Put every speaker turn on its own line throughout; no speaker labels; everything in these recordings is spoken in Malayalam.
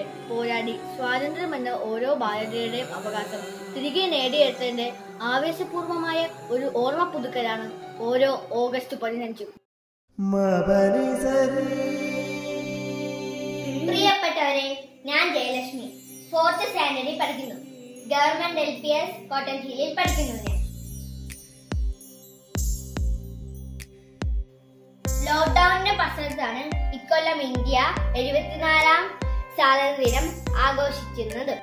വരെ പോരാടി സ്വാതന്ത്ര്യമെന്ന ഓരോ ഭാരതീയരുടെയും അവകാശം തിരികെ നേടിയെടുത്തതിന്റെ ആവേശപൂർവമായ ഒരു ഓർമ്മ പുതുക്കലാണ് ഓരോ ഓഗസ്റ്റ് പതിനഞ്ചും
പ്രിയപ്പെട്ടവരെ ഞാൻ ജയലക്ഷ്മി ഫോർത്ത് സ്റ്റാൻഡേർഡിൽ പഠിക്കുന്നു government L P S cotton ഹില്ലിൽ പഠിക്കുന്നു ഞാൻ ലോക്ക്ഡൌണിന്റെ പശ്ചാത്തലത്തിലാണ് ഇക്കൊല്ലം ഇന്ത്യ എഴുപത്തിനാലാം സ്വാതന്ത്ര്യദിനം ആഘോഷിക്കുന്നത്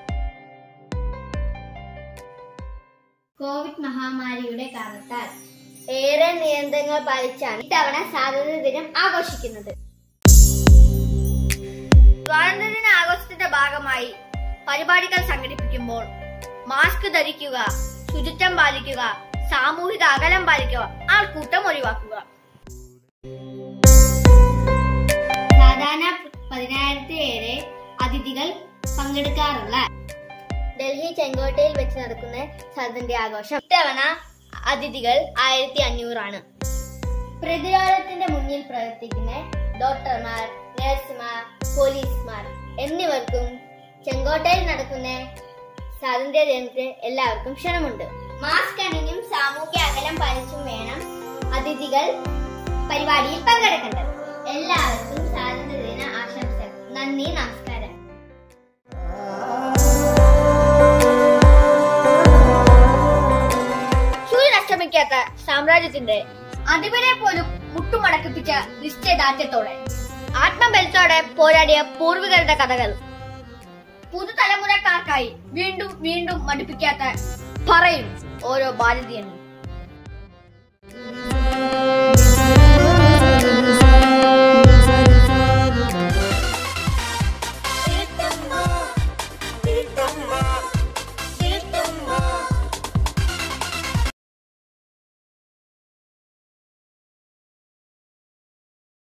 കോവിഡ് മഹാമാരിയുടെ കാരണത്താൽ ഏറെ നിയന്ത്രണങ്ങൾ പാലിച്ചാണ് ഇത്തവണ സ്വാതന്ത്ര്യദിനം ആഘോഷിക്കുന്നത്
സ്വാതന്ത്ര്യദിന ആഘോഷത്തിന്റെ ഭാഗമായി പരിപാടികൾ സംഘടിപ്പിക്കുമ്പോൾ മാസ്ക് ധരിക്കുക ശുചിത്വം പാലിക്കുക സാമൂഹിക അകലം പാലിക്കുക ആൾക്കൂട്ടം ഒഴിവാക്കുക
സാധാരണ പതിനായിരത്തിലേറെ അതിഥികൾ പങ്കെടുക്കാറുള്ള ഡൽഹി ചെങ്കോട്ടയിൽ വെച്ച് നടക്കുന്ന സ്വാതന്ത്ര്യാഘോഷം ഇത്തവണ അതിഥികൾ ആയിരത്തി അഞ്ഞൂറാണ് പ്രതിരോധത്തിന്റെ മുന്നിൽ പ്രവർത്തിക്കുന്ന ഡോക്ടർമാർ നഴ്സുമാർ പോലീസുമാർ എന്നിവർക്കും ചെങ്കോട്ടയിൽ നടക്കുന്ന സ്വാതന്ത്ര്യ ദിനത്തിന് എല്ലാവർക്കും ക്ഷണമുണ്ട് മാസ്ക് അണിഞ്ഞും സാമൂഹ്യ അകലം പാലിച്ചും വേണം അതിഥികൾ പരിപാടിയിൽ പങ്കെടുക്കേണ്ടത് എല്ലാവർക്കും സ്വാതന്ത്ര്യദിന ആശംസകൾ നന്ദി നമസ്കാരം
സൂര്യൻ അസ്തമിക്കാത്ത സാമ്രാജ്യത്തിന്റെ അധിപനെ പോലും മുട്ടുമടക്കിപ്പിച്ച നിശ്ചയദാർഢ്യത്തോടെ ആത്മബലത്തോടെ പോരാടിയ പൂർവികരുടെ കഥകൾ പുതുതലമുറക്കാർക്കായി വീണ്ടും വീണ്ടും മടുപ്പിക്കാത്ത പറയും ഓരോ ഭാരതീയനും